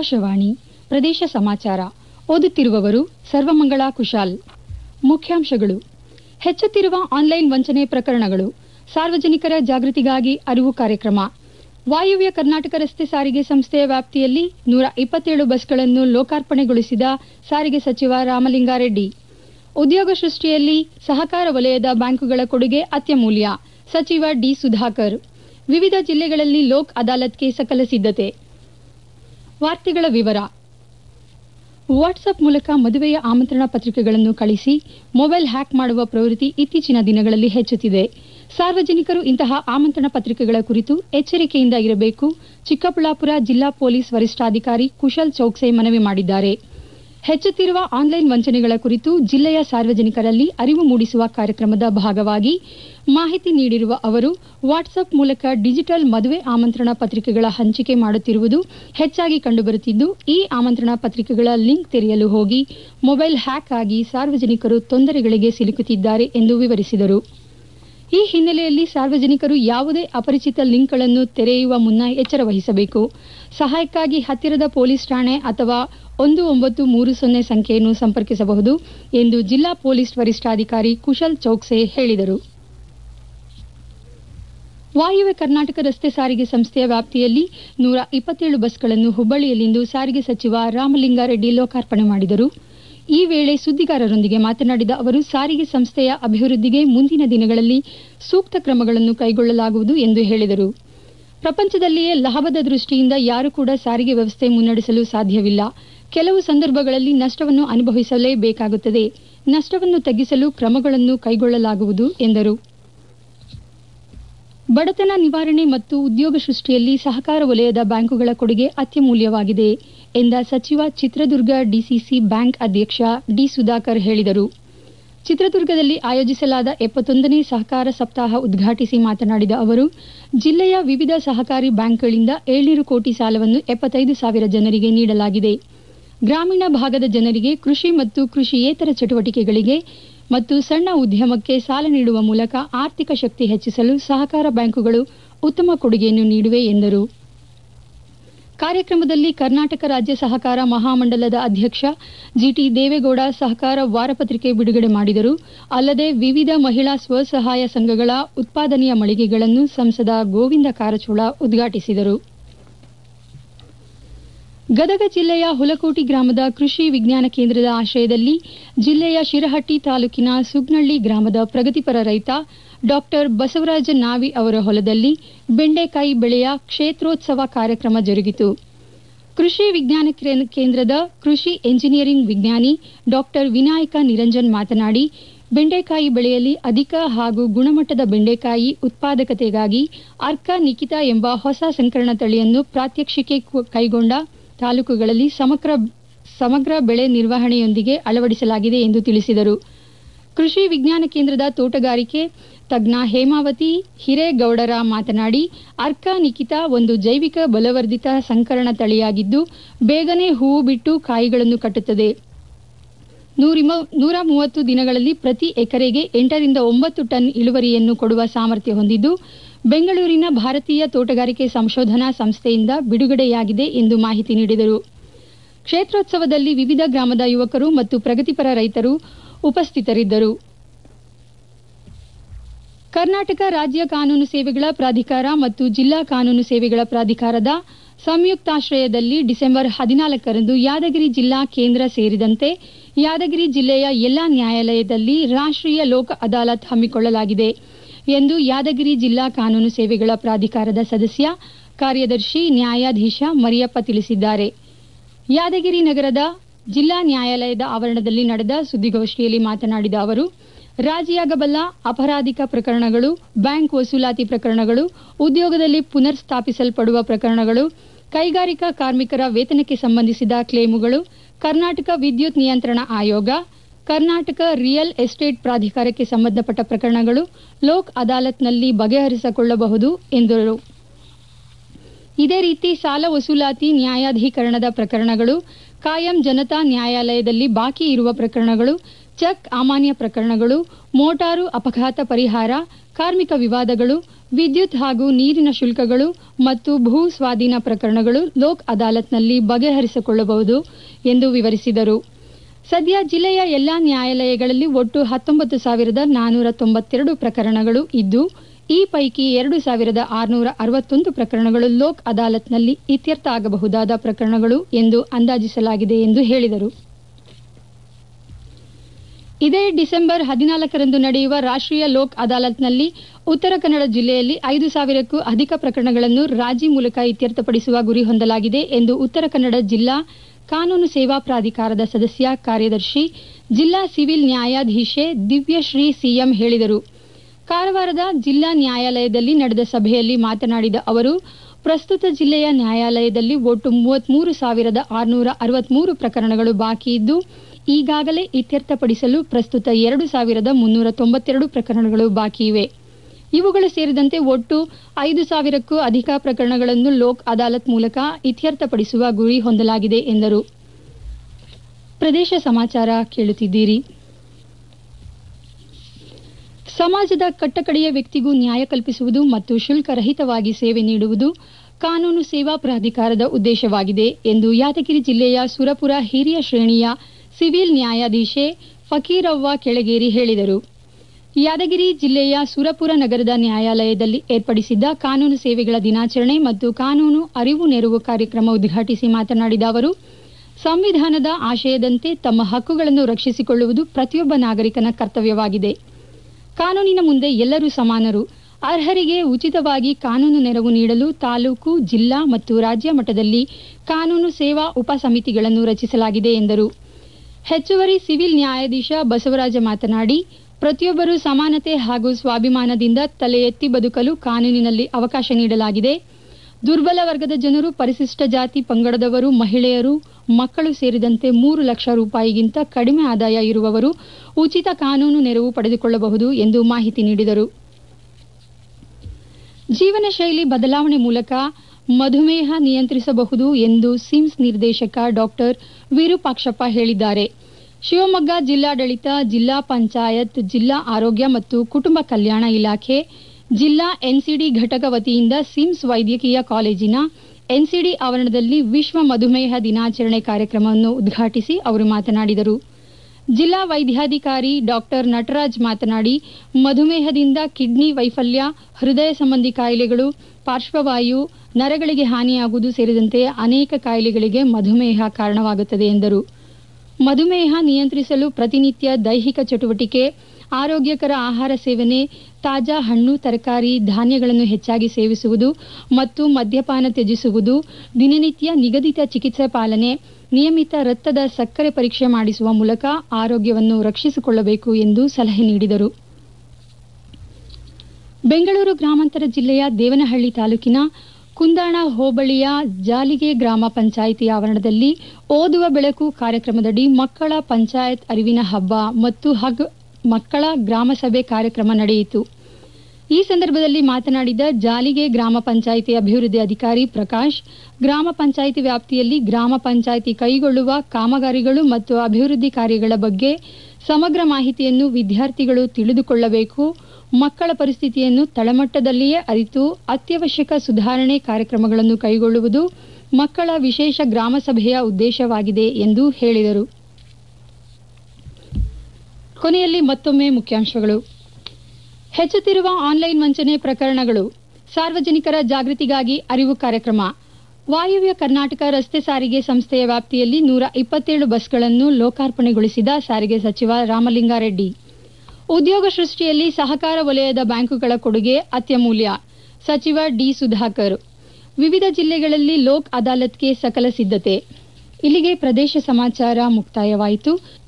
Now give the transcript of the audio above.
ಆಕಾಶವಾಣಿ ಪ್ರದೇಶ ಸಮಾಚಾರ ಓದುತ್ತಿರುವವರು ಸರ್ವಮಂಗಳ ಕುಶಾಲ್ ಮುಖ್ಯಾಂಶಗಳು ಹೆಚ್ಚುತ್ತಿರುವ ಆನ್ಲೈನ್ ವಂಚನೆ ಪ್ರಕರಣಗಳು ಸಾರ್ವಜನಿಕರ ಜಾಗೃತಿಗಾಗಿ ಅರಿವು ಕಾರ್ಯಕ್ರಮ ವಾಯುವ್ಯ ಕರ್ನಾಟಕ ರಸ್ತೆ ಸಾರಿಗೆ ಸಂಸ್ಥೆಯ ವ್ಯಾಪ್ತಿಯಲ್ಲಿ ನೂರ ಇಪ್ಪತ್ತೇಳು ಬಸ್ಗಳನ್ನು ಲೋಕಾರ್ಪಣೆಗೊಳಿಸಿದ ಸಾರಿಗೆ ಸಚಿವ ರಾಮಲಿಂಗಾರೆಡ್ಡಿ ಉದ್ಯೋಗ ಸೃಷ್ಟಿಯಲ್ಲಿ ಸಹಕಾರ ವಲಯದ ಬ್ಯಾಂಕುಗಳ ಕೊಡುಗೆ ಅತ್ಯಮೂಲ್ಯ ಸಚಿವ ಡಿ ಸುಧಾಕರ್ ವಿವಿಧ ಜಿಲ್ಲೆಗಳಲ್ಲಿ ಲೋಕ್ ಅದಾಲತ್ಗೆ ಸಕಲ ಸಿದ್ಧತೆ ವಾರ್ತೆಗಳ ವಿವರ ವಾಟ್ಸ್ಆಪ್ ಮೂಲಕ ಮದುವೆಯ ಆಮಂತ್ರಣ ಪತ್ರಿಕೆಗಳನ್ನು ಕಳಿಸಿ ಮೊಬೈಲ್ ಹ್ಯಾಕ್ ಮಾಡುವ ಪ್ರವೃತ್ತಿ ಇತ್ತೀಚಿನ ದಿನಗಳಲ್ಲಿ ಹೆಚ್ಚುತ್ತಿದೆ ಸಾರ್ವಜನಿಕರು ಇಂತಹ ಆಮಂತ್ರಣ ಪತ್ರಿಕೆಗಳ ಕುರಿತು ಎಚ್ಚರಿಕೆಯಿಂದ ಇರಬೇಕು ಚಿಕ್ಕಬಳ್ಳಾಪುರ ಜಿಲ್ಲಾ ಪೊಲೀಸ್ ವರಿಷ್ಠಾಧಿಕಾರಿ ಕುಶಲ್ ಚೌಕ್ಸೆ ಮನವಿ ಮಾಡಿದ್ದಾರೆ ಹೆಚ್ಚುತ್ತಿರುವ ಆನ್ಲೈನ್ ವಂಚನೆಗಳ ಕುರಿತು ಜಿಲ್ಲೆಯ ಸಾರ್ವಜನಿಕರಲ್ಲಿ ಅರಿವು ಮೂಡಿಸುವ ಕಾರ್ಯಕ್ರಮದ ಭಾಗವಾಗಿ ಮಾಹಿತಿ ನೀಡಿರುವ ಅವರು ವಾಟ್ಸ್ಆಪ್ ಮೂಲಕ ಡಿಜಿಟಲ್ ಮದುವೆ ಆಮಂತ್ರಣ ಪತ್ರಿಕೆಗಳ ಹಂಚಿಕೆ ಮಾಡುತ್ತಿರುವುದು ಹೆಚ್ಚಾಗಿ ಕಂಡುಬರುತ್ತಿದ್ದು ಈ ಆಮಂತ್ರಣ ಪತ್ರಿಕೆಗಳ ಲಿಂಕ್ ತೆರೆಯಲು ಹೋಗಿ ಮೊಬೈಲ್ ಹ್ಯಾಕ್ ಆಗಿ ಸಾರ್ವಜನಿಕರು ತೊಂದರೆಗಳಿಗೆ ಸಿಲುಕುತ್ತಿದ್ದಾರೆ ಎಂದು ವಿವರಿಸಿದರು ಈ ಹಿನ್ನೆಲೆಯಲ್ಲಿ ಸಾರ್ವಜನಿಕರು ಯಾವುದೇ ಅಪರಿಚಿತ ಲಿಂಕ್ಗಳನ್ನು ತೆರೆಯುವ ಮುನ್ನ ಎಚ್ಚರ ವಹಿಸಬೇಕು ಸಹಾಯಕ್ಕಾಗಿ ಹತ್ತಿರದ ಪೊಲೀಸ್ ಠಾಣೆ ಅಥವಾ ಒಂದು ಒಂಬತ್ತು ಮೂರು ಸೊನ್ನೆ ಸಂಖ್ಯೆಯನ್ನು ಸಂಪರ್ಕಿಸಬಹುದು ಎಂದು ಜಿಲ್ಲಾ ಪೊಲೀಸ್ ವರಿಷ್ಠಾಧಿಕಾರಿ ಕುಶಲ್ ಚೌಕ್ಸೆ ಹೇಳಿದರು ವಾಯುವ್ಯ ಕರ್ನಾಟಕ ರಸ್ತೆ ಸಾರಿಗೆ ಸಂಸ್ಥೆಯ ವ್ಯಾಪ್ತಿಯಲ್ಲಿ ನೂರ ಇಪ್ಪತ್ತೇಳು ಬಸ್ಗಳನ್ನು ಹುಬ್ಬಳ್ಳಿಯಲ್ಲಿಂದು ಸಾರಿಗೆ ಸಚಿವ ರಾಮಲಿಂಗಾರೆಡ್ಡಿ ಲೋಕಾರ್ಪಣೆ ಮಾಡಿದರು ಈ ವೇಳೆ ಸುದ್ದಿಗಾರರೊಂದಿಗೆ ಮಾತನಾಡಿದ ಅವರು ಸಾರಿಗೆ ಸಂಸ್ಥೆಯ ಅಭಿವೃದ್ಧಿಗೆ ಮುಂದಿನ ದಿನಗಳಲ್ಲಿ ಸೂಕ್ತ ಕ್ರಮಗಳನ್ನು ಕೈಗೊಳ್ಳಲಾಗುವುದು ಎಂದು ಹೇಳಿದರು ಪ್ರಪಂಚದಲ್ಲಿಯೇ ಲಾಭದ ದೃಷ್ಟಿಯಿಂದ ಯಾರು ಕೂಡ ಸಾರಿಗೆ ವ್ಯವಸ್ಥೆ ಮುನ್ನಡೆಸಲು ಸಾಧ್ಯವಿಲ್ಲ ಕೆಲವು ಸಂದರ್ಭಗಳಲ್ಲಿ ನಷ್ಟವನ್ನು ಅನುಭವಿಸಲೇಬೇಕಾಗುತ್ತದೆ ನಷ್ಟವನ್ನು ತಗ್ಗಿಸಲು ಕ್ರಮಗಳನ್ನು ಕೈಗೊಳ್ಳಲಾಗುವುದು ಎಂದರು ಬಡತನ ನಿವಾರಣೆ ಮತ್ತು ಉದ್ಯೋಗ ಸೃಷ್ಟಿಯಲ್ಲಿ ಸಹಕಾರ ವಲಯದ ಬ್ಯಾಂಕುಗಳ ಕೊಡುಗೆ ಅತ್ಯಮೂಲ್ಯವಾಗಿದೆ ಎಂದ ಸಚಿವ ಚಿತ್ರದುರ್ಗ ಡಿಸಿಸಿ ಬ್ಯಾಂಕ್ ಅಧ್ಯಕ್ಷ ಡಿ ಸುಧಾಕರ್ ಹೇಳಿದರು ಚಿತ್ರದುರ್ಗದಲ್ಲಿ ಆಯೋಜಿಸಲಾದ ಎಪ್ಪತ್ತೊಂದನೇ ಸಹಕಾರ ಸಪ್ತಾಹ ಉದ್ಘಾಟಿಸಿ ಮಾತನಾಡಿದ ಅವರು ಜಿಲ್ಲೆಯ ವಿವಿಧ ಸಹಕಾರಿ ಬ್ಯಾಂಕ್ಗಳಿಂದ ಏಳ್ನೂರು ಕೋಟಿ ಸಾಲವನ್ನು ಎಪ್ಪತ್ತೈದು ಸಾವಿರ ಜನರಿಗೆ ನೀಡಲಾಗಿದೆ ಗ್ರಾಮೀಣ ಭಾಗದ ಜನರಿಗೆ ಕೃಷಿ ಮತ್ತು ಕೃಷಿಯೇತರ ಚಟುವಟಿಕೆಗಳಿಗೆ ಮತ್ತು ಸಣ್ಣ ಉದ್ಯಮಕ್ಕೆ ಸಾಲ ನೀಡುವ ಮೂಲಕ ಆರ್ಥಿಕ ಶಕ್ತಿ ಹೆಚ್ಚಿಸಲು ಸಹಕಾರ ಬ್ಯಾಂಕುಗಳು ಉತ್ತಮ ಕೊಡುಗೆಯನ್ನು ನೀಡಿವೆ ಎಂದರು ಕಾರ್ಯಕ್ರಮದಲ್ಲಿ ಕರ್ನಾಟಕ ರಾಜ್ಯ ಸಹಕಾರ ಮಹಾಮಂಡಲದ ಅಧ್ಯಕ್ಷ ಜಿಟಿ ದೇವೇಗೌಡ ಸಹಕಾರ ವಾರಪತ್ರಿಕೆ ಬಿಡುಗಡೆ ಮಾಡಿದರು ಅಲ್ಲದೆ ವಿವಿಧ ಮಹಿಳಾ ಸ್ವಸಹಾಯ ಸಂಘಗಳ ಉತ್ಪಾದನೆಯ ಮಳಿಗೆಗಳನ್ನು ಸಂಸದ ಗೋವಿಂದ ಕಾರಜೋಳ ಉದ್ಘಾಟಿಸಿದರು ಗದಗ ಜಿಲ್ಲೆಯ ಹುಲಕೋಟಿ ಗ್ರಾಮದ ಕೃಷಿ ವಿಜ್ಞಾನ ಕೇಂದ್ರದ ಆಶ್ರಯದಲ್ಲಿ ಜಿಲ್ಲೆಯ ಶಿರಹಟ್ಟಿ ತಾಲೂಕಿನ ಸುಗ್ನಳ್ಳಿ ಗ್ರಾಮದ ಪ್ರಗತಿಪರ ರೈತ ಡಾಕ್ಟರ್ ಬಸವರಾಜ ನಾವಿ ಅವರ ಹೊಲದಲ್ಲಿ ಬೆಂಡೆಕಾಯಿ ಬೆಳೆಯ ಕ್ಷೇತ್ರೋತ್ಸವ ಕಾರ್ಯಕ್ರಮ ಜರುಗಿತು ಕೃಷಿ ವಿಜ್ಞಾನ ಕೇಂದ್ರದ ಕೃಷಿ ಎಂಜಿನಿಯರಿಂಗ್ ವಿಜ್ಞಾನಿ ಡಾಕ್ಟರ್ ವಿನಾಯಕ ನಿರಂಜನ್ ಮಾತನಾಡಿ ಬೆಂಡೆಕಾಯಿ ಬೆಳೆಯಲ್ಲಿ ಅಧಿಕ ಹಾಗೂ ಗುಣಮಟ್ಟದ ಬೆಂಡೆಕಾಯಿ ಉತ್ಪಾದಕತೆಗಾಗಿ ಅರ್ಕ ನಿಕಿತಾ ಎಂಬ ಹೊಸ ಸಂಕರಣ ತಳಿಯನ್ನು ಪ್ರಾತ್ಯಕ್ಷಿಕೆ ಕೈಗೊಂಡ ತಾಲೂಕುಗಳಲ್ಲಿ ಸಮಗ್ರ ಸಮಗ್ರ ಬೆಳೆ ನಿರ್ವಹಣೆಯೊಂದಿಗೆ ಅಳವಡಿಸಲಾಗಿದೆ ಎಂದು ತಿಳಿಸಿದರು ಕೃಷಿ ವಿಜ್ಞಾನ ಕೇಂದ್ರದ ತೋಟಗಾರಿಕೆ ತಜ್ಞ ಹೇಮಾವತಿ ಹಿರೇಗೌಡರ ಮಾತನಾಡಿ ಅರ್ಕ ನಿಕಿತಾ ಒಂದು ಜೈವಿಕ ಬಲವರ್ಧಿತ ಸಂಕರಣ ತಳಿಯಾಗಿದ್ದು ಬೇಗನೆ ಹೂವು ಬಿಟ್ಟು ಕಾಯಿಗಳನ್ನು ಕಟ್ಟುತ್ತದೆ ನೂರ ಮೂವತ್ತು ದಿನಗಳಲ್ಲಿ ಪ್ರತಿ ಎಕರೆಗೆ ಎಂಟರಿಂದ ಒಂಬತ್ತು ಟನ್ ಇಳುವರಿಯನ್ನು ಕೊಡುವ ಸಾಮರ್ಥ್ಯ ಹೊಂದಿದ್ದು ಬೆಂಗಳೂರಿನ ಭಾರತೀಯ ತೋಟಗಾರಿಕೆ ಸಂಶೋಧನಾ ಸಂಸ್ಥೆಯಿಂದ ಬಿಡುಗಡೆಯಾಗಿದೆ ಎಂದು ಮಾಹಿತಿ ನೀಡಿದರು ಕ್ಷೇತ್ರೋತ್ಸವದಲ್ಲಿ ವಿವಿಧ ಗ್ರಾಮದ ಯುವಕರು ಮತ್ತು ಪ್ರಗತಿಪರ ರೈತರು ಉಪಸ್ಥಿತರಿದ್ದರು ಕರ್ನಾಟಕ ರಾಜ್ಯ ಕಾನೂನು ಸೇವೆಗಳ ಪ್ರಾಧಿಕಾರ ಮತ್ತು ಜಿಲ್ಲಾ ಕಾನೂನು ಸೇವೆಗಳ ಪ್ರಾಧಿಕಾರದ ಸಂಯುಕ್ತಾಶ್ರಯದಲ್ಲಿ ಡಿಸೆಂಬರ್ ಹದಿನಾಲ್ಕರಂದು ಯಾದಗಿರಿ ಜಿಲ್ಲಾ ಕೇಂದ್ರ ಸೇರಿದಂತೆ ಯಾದಗಿರಿ ಜಿಲ್ಲೆಯ ಎಲ್ಲಾ ನ್ಯಾಯಾಲಯದಲ್ಲಿ ರಾಷ್ಟ್ರೀಯ ಲೋಕ ಅದಾಲತ್ ಹಮ್ಮಿಕೊಳ್ಳಲಾಗಿದೆ ಎಂದು ಯಾದಗಿರಿ ಜಿಲ್ಲಾ ಕಾನೂನು ಸೇವೆಗಳ ಪ್ರಾಧಿಕಾರದ ಸದಸ್ಯ ಕಾರ್ಯದರ್ಶಿ ನ್ಯಾಯಾಧೀಶ ಮರಿಯಪ್ಪ ತಿಳಿಸಿದ್ದಾರೆ ಯಾದಗಿರಿ ನಗರದ ಜಿಲ್ಲಾ ನ್ಯಾಯಾಲಯದ ಆವರಣದಲ್ಲಿ ನಡೆದ ಸುದ್ದಿಗೋಷ್ಠಿಯಲ್ಲಿ ಮಾತನಾಡಿದ ಅವರು ರಾಜಿಯಾಗಬಲ್ಲ ಅಪರಾಧಿಕ ಪ್ರಕರಣಗಳು ಬ್ಯಾಂಕ್ ವಸೂಲಾತಿ ಪ್ರಕರಣಗಳು ಉದ್ಯೋಗದಲ್ಲಿ ಪುನರ್ ಸ್ಥಾಪಿಸಲ್ಪಡುವ ಪ್ರಕರಣಗಳು ಕೈಗಾರಿಕಾ ಕಾರ್ಮಿಕರ ವೇತನಕ್ಕೆ ಸಂಬಂಧಿಸಿದ ಕ್ಲೇಮುಗಳು ಕರ್ನಾಟಕ ವಿದ್ಯುತ್ ನಿಯಂತ್ರಣ ಆಯೋಗ ಕರ್ನಾಟಕ ರಿಯಲ್ ಎಸ್ಟೇಟ್ ಪ್ರಾಧಿಕಾರಕ್ಕೆ ಸಂಬಂಧಪಟ್ಟ ಪ್ರಕರಣಗಳು ಲೋಕ್ ಅದಾಲತ್ನಲ್ಲಿ ಬಗೆಹರಿಸಿಕೊಳ್ಳಬಹುದು ಎಂದರು ಇದೇ ರೀತಿ ಸಾಲ ವಸೂಲಾತಿ ನ್ಯಾಯಾಧೀಕರಣದ ಪ್ರಕರಣಗಳು ಕಾಯಂ ಜನತಾ ನ್ಯಾಯಾಲಯದಲ್ಲಿ ಬಾಕಿ ಇರುವ ಪ್ರಕರಣಗಳು ಚೆಕ್ ಅಮಾನ್ಯ ಪ್ರಕರಣಗಳು ಮೋಟಾರು ಅಪಘಾತ ಪರಿಹಾರ ಕಾರ್ಮಿಕ ವಿವಾದಗಳು ವಿದ್ಯುತ್ ಹಾಗೂ ನೀರಿನ ಶುಲ್ಕಗಳು ಮತ್ತು ಭೂ ಸ್ವಾಧೀನ ಪ್ರಕರಣಗಳು ಲೋಕ್ ಅದಾಲತ್ನಲ್ಲಿ ಬಗೆಹರಿಸಿಕೊಳ್ಳಬಹುದು ಎಂದು ವಿವರಿಸಿದರು ಸದ್ಯ ಜಿಲ್ಲೆಯ ಎಲ್ಲಾ ನ್ಯಾಯಾಲಯಗಳಲ್ಲಿ ಒಟ್ಟು ಹತ್ತೊಂಬತ್ತು ಸಾವಿರದ ನಾನೂರ ತೊಂಬತ್ತೆರಡು ಪ್ರಕರಣಗಳು ಇದ್ದು ಈ ಪೈಕಿ ಎರಡು ಸಾವಿರದ ಆರುನೂರ ಅರವತ್ತೊಂದು ಪ್ರಕರಣಗಳು ಲೋಕ್ ಅದಾಲತ್ನಲ್ಲಿ ಇತ್ಯರ್ಥ ಆಗಬಹುದಾದ ಪ್ರಕರಣಗಳು ಎಂದು ಅಂದಾಜಿಸಲಾಗಿದೆ ಎಂದು ಹೇಳಿದರು ಇದೇ ಡಿಸೆಂಬರ್ ಹದಿನಾಲ್ಕರಂದು ನಡೆಯುವ ರಾಷ್ಟ್ರೀಯ ಲೋಕ್ ಅದಾಲತ್ನಲ್ಲಿ ಉತ್ತರ ಕನ್ನಡ ಜಿಲ್ಲೆಯಲ್ಲಿ ಐದು ಸಾವಿರಕ್ಕೂ ಅಧಿಕ ಪ್ರಕರಣಗಳನ್ನು ರಾಜಿ ಮೂಲಕ ಇತ್ಯರ್ಥಪಡಿಸುವ ಗುರಿ ಹೊಂದಲಾಗಿದೆ ಎಂದು ಉತ್ತರ ಕನ್ನಡ ಜಿಲ್ಲಾ ಕಾನೂನು ಸೇವಾ ಪ್ರಾಧಿಕಾರದ ಸದಸ್ಯ ಕಾರ್ಯದರ್ಶಿ ಜಿಲ್ಲಾ ಸಿವಿಲ್ ನ್ಯಾಯಾಧೀಶೆ ದಿವ್ಯಶ್ರೀ ಸಿಎಂ ಹೇಳಿದರು ಕಾರವಾರದ ಜಿಲ್ಲಾ ನ್ಯಾಯಾಲಯದಲ್ಲಿ ನಡೆದ ಸಭೆಯಲ್ಲಿ ಮಾತನಾಡಿದ ಅವರು ಪ್ರಸ್ತುತ ಜಿಲ್ಲೆಯ ನ್ಯಾಯಾಲಯದಲ್ಲಿ ಒಟ್ಟು ಮೂವತ್ಮೂರು ಸಾವಿರದ ಆರುನೂರ ಅರವತ್ಮೂರು ಪ್ರಕರಣಗಳು ಬಾಕಿ ಇದ್ದು ಈಗಾಗಲೇ ಇತ್ಯರ್ಥಪಡಿಸಲು ಪ್ರಸ್ತುತ ಎರಡು ಸಾವಿರದ ಮುನ್ನೂರ ತೊಂಬತ್ತೆರಡು ಪ್ರಕರಣಗಳು ಬಾಕಿ ಇವೆ ಇವುಗಳು ಸೇರಿದಂತೆ ಒಟ್ಟು ಐದು ಸಾವಿರಕ್ಕೂ ಅಧಿಕ ಪ್ರಕರಣಗಳನ್ನು ಲೋಕ್ ಅದಾಲತ್ ಮೂಲಕ ಇತ್ಯರ್ಥಪಡಿಸುವ ಗುರಿ ಹೊಂದಲಾಗಿದೆ ಎಂದರು ಪ್ರದೇಶ ಸಮಾಚಾರ ಕೇಳುತ್ತಿದ್ದೀರಿ ಸಮಾಜದ ಕಟ್ಟಕಡೆಯ ವ್ಯಕ್ತಿಗೂ ನ್ಯಾಯ ಕಲ್ಪಿಸುವುದು ಮತ್ತು ಶುಲ್ಕರಹಿತವಾಗಿ ಸೇವೆ ನೀಡುವುದು ಕಾನೂನು ಸೇವಾ ಪ್ರಾಧಿಕಾರದ ಉದ್ದೇಶವಾಗಿದೆ ಎಂದು ಯಾದಗಿರಿ ಜಿಲ್ಲೆಯ ಸುರಪುರ ಹಿರಿಯ ಶ್ರೇಣಿಯ ಸಿವಿಲ್ ನ್ಯಾಯಾಧೀಶೆ ಫಕೀರವ್ವ ಕೆಳಗೇರಿ ಹೇಳಿದರು ಯಾದಗಿರಿ ಜಿಲ್ಲೆಯ ಸುರಪುರ ನಗರದ ನ್ಯಾಯಾಲಯದಲ್ಲಿ ಏರ್ಪಡಿಸಿದ್ದ ಕಾನೂನು ಸೇವೆಗಳ ದಿನಾಚರಣೆ ಮತ್ತು ಕಾನೂನು ಅರಿವು ನೆರವು ಕಾರ್ಯಕ್ರಮ ಉದ್ಘಾಟಿಸಿ ಮಾತನಾಡಿದ ಅವರು ಸಂವಿಧಾನದ ಆಶಯದಂತೆ ತಮ್ಮ ಹಕ್ಕುಗಳನ್ನು ರಕ್ಷಿಸಿಕೊಳ್ಳುವುದು ಪ್ರತಿಯೊಬ್ಬ ನಾಗರಿಕನ ಕರ್ತವ್ಯವಾಗಿದೆ ಕಾನೂನಿನ ಮುಂದೆ ಎಲ್ಲರೂ ಸಮಾನರು ಅರ್ಹರಿಗೆ ಉಚಿತವಾಗಿ ಕಾನೂನು ನೆರವು ನೀಡಲು ತಾಲೂಕು ಜಿಲ್ಲಾ ಮತ್ತು ರಾಜ್ಯ ಮಟ್ಟದಲ್ಲಿ ಕಾನೂನು ಸೇವಾ ಉಪ ಸಮಿತಿಗಳನ್ನು ರಚಿಸಲಾಗಿದೆ ಎಂದರು ಹೆಚ್ಚುವರಿ ಸಿವಿಲ್ ನ್ಯಾಯಾಧೀಶ ಬಸವರಾಜ ಮಾತನಾಡಿ ಪ್ರತಿಯೊಬ್ಬರೂ ಸಮಾನತೆ ಹಾಗೂ ಸ್ವಾಭಿಮಾನದಿಂದ ತಲೆ ಎತ್ತಿ ಬದುಕಲು ಕಾನೂನಿನಲ್ಲಿ ಅವಕಾಶ ನೀಡಲಾಗಿದೆ ದುರ್ಬಲ ವರ್ಗದ ಜನರು ಪರಿಶಿಷ್ಟ ಜಾತಿ ಪಂಗಡದವರು ಮಹಿಳೆಯರು ಮಕ್ಕಳು ಸೇರಿದಂತೆ ಮೂರು ಲಕ್ಷ ರೂಪಾಯಿಗಿಂತ ಕಡಿಮೆ ಆದಾಯ ಇರುವವರು ಉಚಿತ ಕಾನೂನು ನೆರವು ಪಡೆದುಕೊಳ್ಳಬಹುದು ಎಂದು ಮಾಹಿತಿ ನೀಡಿದರು ಜೀವನ ಶೈಲಿ ಬದಲಾವಣೆ ಮೂಲಕ ಮಧುಮೇಹ ನಿಯಂತ್ರಿಸಬಹುದು ಎಂದು ಸಿಮ್ಸ್ ನಿರ್ದೇಶಕ ಡಾಕ್ಟರ್ ವಿರೂಪಾಕ್ಷಪ್ಪ ಹೇಳಿದ್ದಾರೆ ಶಿವಮೊಗ್ಗ ಜಿಲ್ಲಾಡಳಿತ ಜಿಲ್ಲಾ ಪಂಚಾಯತ್ ಜಿಲ್ಲಾ ಆರೋಗ್ಯ ಮತ್ತು ಕುಟುಂಬ ಕಲ್ಯಾಣ ಇಲಾಖೆ ಜಿಲ್ಲಾ ಎನ್ಸಿಡಿ ಘಟಕ ವತಿಯಿಂದ ಸಿಮ್ಸ್ ವೈದ್ಯಕೀಯ ಕಾಲೇಜಿನ ಎನ್ಸಿಡಿ ಆವರಣದಲ್ಲಿ ವಿಶ್ವ ಮಧುಮೇಹ ದಿನಾಚರಣೆ ಕಾರ್ಯಕ್ರಮವನ್ನು ಉದ್ಘಾಟಿಸಿ ಅವರು ಮಾತನಾಡಿದರು ಜಿಲ್ಲಾ ವೈದ್ಯಾಧಿಕಾರಿ ಡಾಕ್ಟರ್ ನಟರಾಜ್ ಮಾತನಾಡಿ ಮಧುಮೇಹದಿಂದ ಕಿಡ್ನಿ ವೈಫಲ್ಯ ಹೃದಯ ಸಂಬಂಧಿ ಕಾಯಿಲೆಗಳು ಪಾರ್ಶ್ವವಾಯು ನರಗಳಿಗೆ ಹಾನಿಯಾಗುವುದು ಸೇರಿದಂತೆ ಅನೇಕ ಕಾಯಿಲೆಗಳಿಗೆ ಮಧುಮೇಹ ಕಾರಣವಾಗುತ್ತದೆ ಎಂದರು ಮಧುಮೇಹ ನಿಯಂತ್ರಿಸಲು ಪ್ರತಿನಿತ್ಯ ದೈಹಿಕ ಚಟುವಟಿಕೆ ಆರೋಗ್ಯಕರ ಆಹಾರ ಸೇವನೆ ತಾಜಾ ಹಣ್ಣು ತರಕಾರಿ ಧಾನ್ಯಗಳನ್ನು ಹೆಚ್ಚಾಗಿ ಸೇವಿಸುವುದು ಮತ್ತು ಮದ್ಯಪಾನ ತ್ಯಜಿಸುವುದು ದಿನನಿತ್ಯ ನಿಗದಿತ ಚಿಕಿತ್ಸೆ ಪಾಲನೆ ನಿಯಮಿತ ರಕ್ತದ ಸಕ್ಕರೆ ಪರೀಕ್ಷೆ ಮಾಡಿಸುವ ಮೂಲಕ ಆರೋಗ್ಯವನ್ನು ರಕ್ಷಿಸಿಕೊಳ್ಳಬೇಕು ಎಂದು ಸಲಹೆ ನೀಡಿದರು ಬೆಂಗಳೂರು ಗ್ರಾಮಾಂತರ ಜಿಲ್ಲೆಯ ದೇವನಹಳ್ಳಿ ತಾಲೂಕಿನ ಕುಂದಾಣ ಹೋಬಳಿಯ ಜಾಲಿಗೆ ಗ್ರಾಮ ಪಂಚಾಯಿತಿ ಆವರಣದಲ್ಲಿ ಓದುವ ಬೆಳಕು ಕಾರ್ಯಕ್ರಮದಡಿ ಮಕ್ಕಳ ಪಂಚಾಯತ್ ಅರಿವಿನ ಹಬ್ಬ ಮತ್ತು ಹಗ್ ಮಕ್ಕಳ ಗ್ರಾಮ ಸಭೆ ಕಾರ್ಯಕ್ರಮ ನಡೆಯಿತು ಈ ಸಂದರ್ಭದಲ್ಲಿ ಮಾತನಾಡಿದ ಜಾಲಿಗೆ ಗ್ರಾಮ ಪಂಚಾಯಿತಿ ಅಭಿವೃದ್ಧಿ ಅಧಿಕಾರಿ ಪ್ರಕಾಶ್ ಗ್ರಾಮ ಪಂಚಾಯಿತಿ ವ್ಯಾಪ್ತಿಯಲ್ಲಿ ಗ್ರಾಮ ಪಂಚಾಯಿತಿ ಕೈಗೊಳ್ಳುವ ಕಾಮಗಾರಿಗಳು ಮತ್ತು ಅಭಿವೃದ್ಧಿ ಕಾರ್ಯಗಳ ಬಗ್ಗೆ ಸಮಗ್ರ ಮಾಹಿತಿಯನ್ನು ವಿದ್ಯಾರ್ಥಿಗಳು ತಿಳಿದುಕೊಳ್ಳಬೇಕು ಮಕ್ಕಳ ಪರಿಸ್ಥಿತಿಯನ್ನು ತಳಮಟ್ಟದಲ್ಲಿಯೇ ಅರಿತು ಅತ್ಯವಶ್ಯಕ ಸುಧಾರಣೆ ಕಾರ್ಯಕ್ರಮಗಳನ್ನು ಕೈಗೊಳ್ಳುವುದು ಮಕ್ಕಳ ವಿಶೇಷ ಗ್ರಾಮ ಸಭೆಯ ಉದ್ದೇಶವಾಗಿದೆ ಎಂದು ಹೇಳಿದರು ಕೊನೆಯಲ್ಲಿ ಮತ್ತೊಮ್ಮೆ ಮುಖ್ಯಾಂಶಗಳು ಹೆಚ್ಚುತ್ತಿರುವ ಆನ್ಲೈನ್ ವಂಚನೆ ಪ್ರಕರಣಗಳು ಸಾರ್ವಜನಿಕರ ಜಾಗೃತಿಗಾಗಿ ಅರಿವು ಕಾರ್ಯಕ್ರಮ ವಾಯುವ್ಯ ಕರ್ನಾಟಕ ರಸ್ತೆ ಸಾರಿಗೆ ಸಂಸ್ಥೆಯ ವ್ಯಾಪ್ತಿಯಲ್ಲಿ ನೂರ ಇಪ್ಪತ್ತೇಳು ಬಸ್ಗಳನ್ನು ಲೋಕಾರ್ಪಣೆಗೊಳಿಸಿದ ಸಾರಿಗೆ ಸಚಿವ ರಾಮಲಿಂಗಾರೆಡ್ಡಿ ಉದ್ಯೋಗ ಸೃಷ್ಟಿಯಲ್ಲಿ ಸಹಕಾರ ವಲಯದ ಬ್ಯಾಂಕುಗಳ ಕೊಡುಗೆ ಅತ್ಯಮೂಲ್ಯ ಸಚಿವ ಡಿ ಸುಧಾಕರ್ ವಿವಿಧ ಜಿಲ್ಲೆಗಳಲ್ಲಿ ಲೋಕ್ ಅದಾಲತ್ಗೆ ಸಕಲ ಸಿದ್ಧತೆ ಇಲ್ಲಿಗೆ ಪ್ರದೇಶ ಸಮಾಚಾರ ಮುಕ್ತಾಯವಾಯಿತು